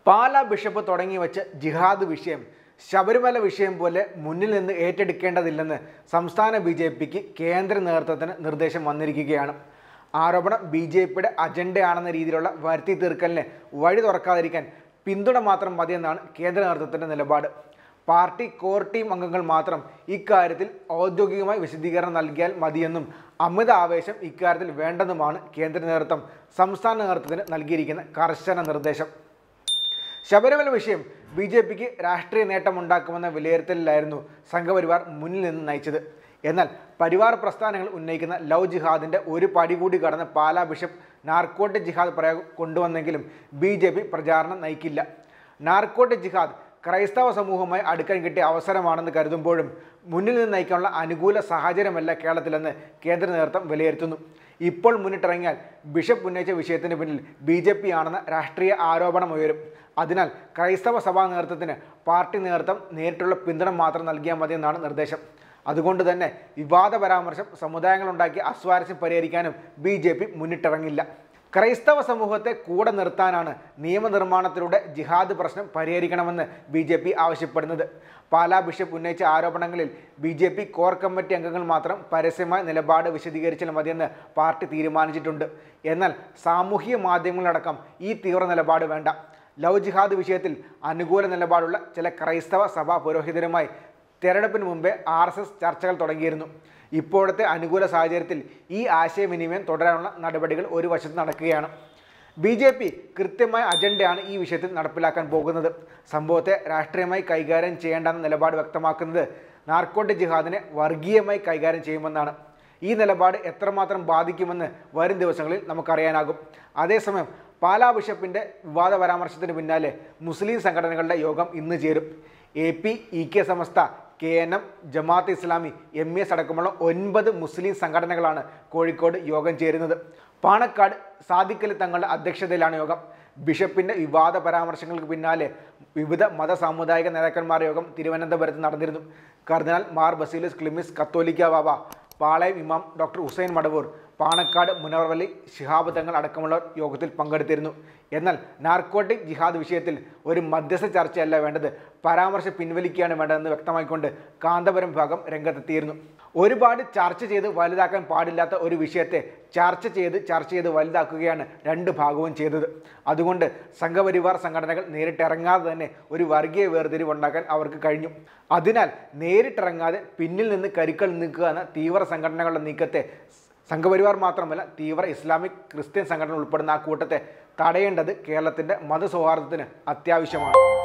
Pala bishop തുടങ്ങി വെച്ച ജിഹാദ് വിഷയം ശബരിമല വിഷയം പോലെ മുന്നിൽ നിന്ന് ഏറ്റെടുക്കേണ്ടതില്ലെന്ന് സംസ്ഥാന ബി ജെ പിക്ക് കേന്ദ്ര നേതൃത്വത്തിന് നിർദ്ദേശം വന്നിരിക്കുകയാണ് ആരോപണം ബി ജെ പിയുടെ അജണ്ടയാണെന്ന രീതിയിലുള്ള വരുത്തി തീർക്കലിന് വഴി തുറക്കാതിരിക്കാൻ പിന്തുണ മാത്രം മതിയെന്നാണ് കേന്ദ്ര നേതൃത്വത്തിൻ്റെ നിലപാട് പാർട്ടി കോർ ടീം അംഗങ്ങൾ മാത്രം ഇക്കാര്യത്തിൽ ഔദ്യോഗികമായി വിശദീകരണം നൽകിയാൽ മതിയെന്നും അമിത ആവേശം ഇക്കാര്യത്തിൽ വേണ്ടെന്നുമാണ് കേന്ദ്ര നേതൃത്വം സംസ്ഥാന നേതൃത്വത്തിന് നൽകിയിരിക്കുന്ന കർശന നിർദ്ദേശം ശബരിമല വിഷയം ബി ജെ പിക്ക് രാഷ്ട്രീയ നേട്ടമുണ്ടാക്കുമെന്ന വിലയിരുത്തലിലായിരുന്നു സംഘപരിവാർ മുന്നിൽ നിന്ന് നയിച്ചത് എന്നാൽ പരിവാർ പ്രസ്ഥാനങ്ങൾ ഉന്നയിക്കുന്ന ലവ് ജിഹാദിന്റെ ഒരു പടി കൂടി കടന്ന് പാലാ ബിഷപ്പ് നാർക്കോട്ട് ജിഹാദ് പ്രയോഗം കൊണ്ടുവന്നെങ്കിലും ബി ജെ പി പ്രചാരണം നയിക്കില്ല നാർക്കോട്ട് ജിഹാദ് ക്രൈസ്തവ സമൂഹവുമായി അടുക്കാൻ കിട്ടിയ അവസരമാണെന്ന് കരുതുമ്പോഴും മുന്നിൽ നിന്ന് നയിക്കാനുള്ള അനുകൂല സാഹചര്യമല്ല കേരളത്തിലെന്ന് കേന്ദ്ര നേതൃത്വം വിലയിരുത്തുന്നു ഇപ്പോൾ മുന്നിട്ടിറങ്ങിയാൽ ബിഷപ്പ് ഉന്നയിച്ച വിഷയത്തിന് പിന്നിൽ ബി ജെ പി ആണെന്ന രാഷ്ട്രീയ ആരോപണം ഉയരും അതിനാൽ ക്രൈസ്തവ സഭാ നേതൃത്വത്തിന് പാർട്ടി നേതൃത്വം നേരിട്ടുള്ള പിന്തുണ മാത്രം നൽകിയാൽ മതിയെന്നാണ് നിർദ്ദേശം അതുകൊണ്ട് തന്നെ വിവാദ പരാമർശം സമുദായങ്ങളുണ്ടാക്കിയ അസ്വാരസ്യം പരിഹരിക്കാനും ബി ജെ പി മുന്നിട്ടിറങ്ങില്ല ക്രൈസ്തവ സമൂഹത്തെ കൂടെ നിർത്താനാണ് നിയമനിർമ്മാണത്തിലൂടെ ജിഹാദ് പ്രശ്നം പരിഹരിക്കണമെന്ന് ബി ജെ പി ആവശ്യപ്പെടുന്നത് പാലാ ബിഷപ്പ് ഉന്നയിച്ച ആരോപണങ്ങളിൽ B J P core committee അംഗങ്ങൾ മാത്രം പരസ്യമായ നിലപാട് വിശദീകരിച്ചാൽ മതിയെന്ന് പാർട്ടി തീരുമാനിച്ചിട്ടുണ്ട് എന്നാൽ സാമൂഹിക മാധ്യമങ്ങളടക്കം ഈ തീവ്ര നിലപാട് വേണ്ട ലവ് ജിഹാദ് വിഷയത്തിൽ അനുകൂല നിലപാടുള്ള ചില ക്രൈസ്തവ സഭാ പുരോഹിതരുമായി തെരഞ്ഞെടുപ്പിന് മുമ്പേ ആർ എസ് എസ് ചർച്ചകൾ തുടങ്ങിയിരുന്നു ഇപ്പോഴത്തെ അനുകൂല സാഹചര്യത്തിൽ ഈ ആശയവിനിമയം തുടരാനുള്ള നടപടികൾ ഒരു വശത്ത് നടക്കുകയാണ് ബി ജെ പി കൃത്യമായ അജണ്ടയാണ് ഈ വിഷയത്തിൽ നടപ്പിലാക്കാൻ പോകുന്നത് സംഭവത്തെ രാഷ്ട്രീയമായി കൈകാര്യം ചെയ്യേണ്ടെന്ന നിലപാട് വ്യക്തമാക്കുന്നത് നാർക്കോട്ട് ജിഹാദിനെ വർഗീയമായി കൈകാര്യം ചെയ്യുമെന്നാണ് ഈ നിലപാട് എത്രമാത്രം ബാധിക്കുമെന്ന് വരും ദിവസങ്ങളിൽ നമുക്കറിയാനാകും അതേസമയം പാലാ ബിഷപ്പിന്റെ വിവാദ പരാമർശത്തിന് പിന്നാലെ മുസ്ലിം സംഘടനകളുടെ യോഗം ഇന്ന് ചേരും A P E K Samastha K N M Jamaat Islami M S അടക്കമുള്ള ഒൻപത് മുസ്ലിം സംഘടനകളാണ് കോഴിക്കോട് യോഗം ചേരുന്നത് പാണക്കാട് സാദിഖലി തങ്ങളുടെ അധ്യക്ഷതയിലാണ് യോഗം ബിഷപ്പിന്റെ വിവാദ പരാമർശങ്ങൾക്ക് പിന്നാലെ വിവിധ മത സാമുദായിക നേതാക്കന്മാരുടെ യോഗം തിരുവനന്തപുരത്ത് നടന്നിരുന്നു കർദിനാൾ മാർ ബസീലിസ് ക്ലിമിസ് കത്തോലിക്ക ബാബ പാളയം ഇമാം ഡോക്ടർ ഹുസൈൻ മടവൂർ പാണക്കാട് മുനവർവലി ശിഹാബ് തങ്ങൾ അടക്കമുള്ളവർ യോഗത്തിൽ പങ്കെടുത്തിരുന്നു എന്നാൽ നാർക്കോട്ടിക് ജിഹാദ് വിഷയത്തിൽ ഒരു മധ്യസ്ഥ ചർച്ചയല്ല വേണ്ടത് പരാമർശം പിൻവലിക്കുകയാണ് വേണ്ടതെന്ന് വ്യക്തമാക്കിക്കൊണ്ട് കാന്തപുരം വിഭാഗം രംഗത്തെത്തിയിരുന്നു ഒരുപാട് ചർച്ച ചെയ്ത് വലുതാക്കാൻ പാടില്ലാത്ത ഒരു വിഷയത്തെ ചർച്ച ചെയ്ത് ചർച്ച ചെയ്ത് വലുതാക്കുകയാണ് രണ്ട് ഭാഗവും ചെയ്തത് അതുകൊണ്ട് സംഘപരിവാർ സംഘടനകൾ നേരിട്ടിറങ്ങാതെ തന്നെ ഒരു വർഗീയ വേർതിരിവ് ഉണ്ടാക്കാൻ അവർക്ക് കഴിഞ്ഞു അതിനാൽ നേരിട്ടിറങ്ങാതെ പിന്നിൽ നിന്ന് കരുക്കൾ നീക്കുക എന്ന തീവ്ര സംഘടനകളുടെ നീക്കത്തെ സംഘപരിവാർ മാത്രമല്ല തീവ്ര ഇസ്ലാമിക് ക്രിസ്ത്യൻ സംഘടന ഉൾപ്പെടുന്ന ആ കൂട്ടത്തെ തടയേണ്ടത് കേരളത്തിൻ്റെ മതസൗഹാർദ്ദത്തിന് അത്യാവശ്യമാണ്